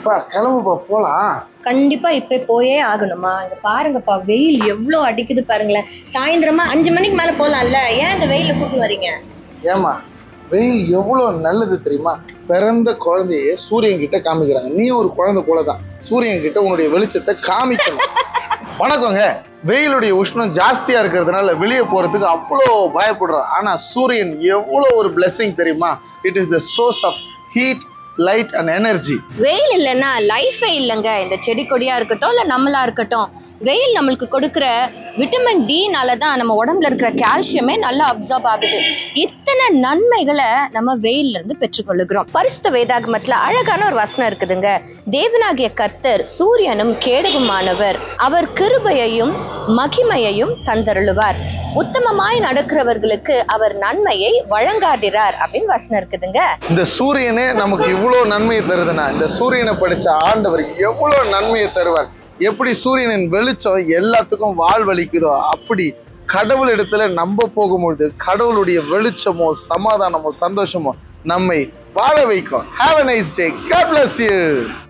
பா கிளம்புப்பா போலாம் கண்டிப்பா இப்ப போயே ஆகணுமா இங்க பாருங்கப்பா வெயில் எவ்வளவு அடிக்குது பாருங்களேன் சாயந்தரமா அஞ்சு மணிக்கு மேல போலாம்ல ஏன் இந்த வெயில கூட்டு வரீங்க ஏமா வெயில் எவ்வளவு நல்லது தெரியுமா பிறந்த குழந்தைய சூரியன் கிட்ட காமிக்கிறாங்க நீ ஒரு குழந்தை போல தான் சூரியன் கிட்ட உன்னுடைய வெளிச்சத்தை காமிக்கணும் வணக்கங்க வெயிலுடைய உஷ்ணம் ஜாஸ்தியா இருக்கிறதுனால வெளியே போறதுக்கு அவ்வளோ பயப்படுறோம் ஆனா சூரியன் எவ்வளோ ஒரு blessing தெரியுமா it is the source of heat light and energy வெயில் இல்லைன்னா லைஃபே இல்லைங்க இந்த செடி கொடியா இருக்கட்டும் இல்ல நம்மளா இருக்கட்டும் வெயில் நம்மளுக்கு கொடுக்குற விட்டமின் டினால தான் நம்ம உடம்புல இருக்கிற கால்சியமே நல்லா அப்சார்ப் ஆகுது இத்தனை நன்மைகளை நம்ம வெயில்ல இருந்து பெற்றுக்கொள்ளுகிறோம் பரிசுத்த வேதாகமத்துல அழகான ஒரு வசனம் இருக்குதுங்க தேவனாகிய கர்த்தர் சூரியனும் கேடகுமானவர் அவர் கிருபையையும் மகிமையையும் தந்தருளுவார் உத்தமமாய் நடக்கிறவர்களுக்கு அவர் நன்மையை வழங்காதிரார் அப்படின்னு வசனம் இருக்குதுங்க இந்த சூரியனே நமக்கு இவ்வளோ நன்மையை தருதுன்னா இந்த சூரியனை படிச்ச ஆண்டவர் எவ்வளோ நன்மையை தருவார் எப்படி சூரியனின் வெளிச்சம் எல்லாத்துக்கும் வாழ்வளிக்குதோ அப்படி கடவுள் இடத்துல நம்ப போகும்பொழுது கடவுளுடைய வெளிச்சமோ சமாதானமோ சந்தோஷமோ நம்மை வாழ வைக்கும் have a nice day God bless you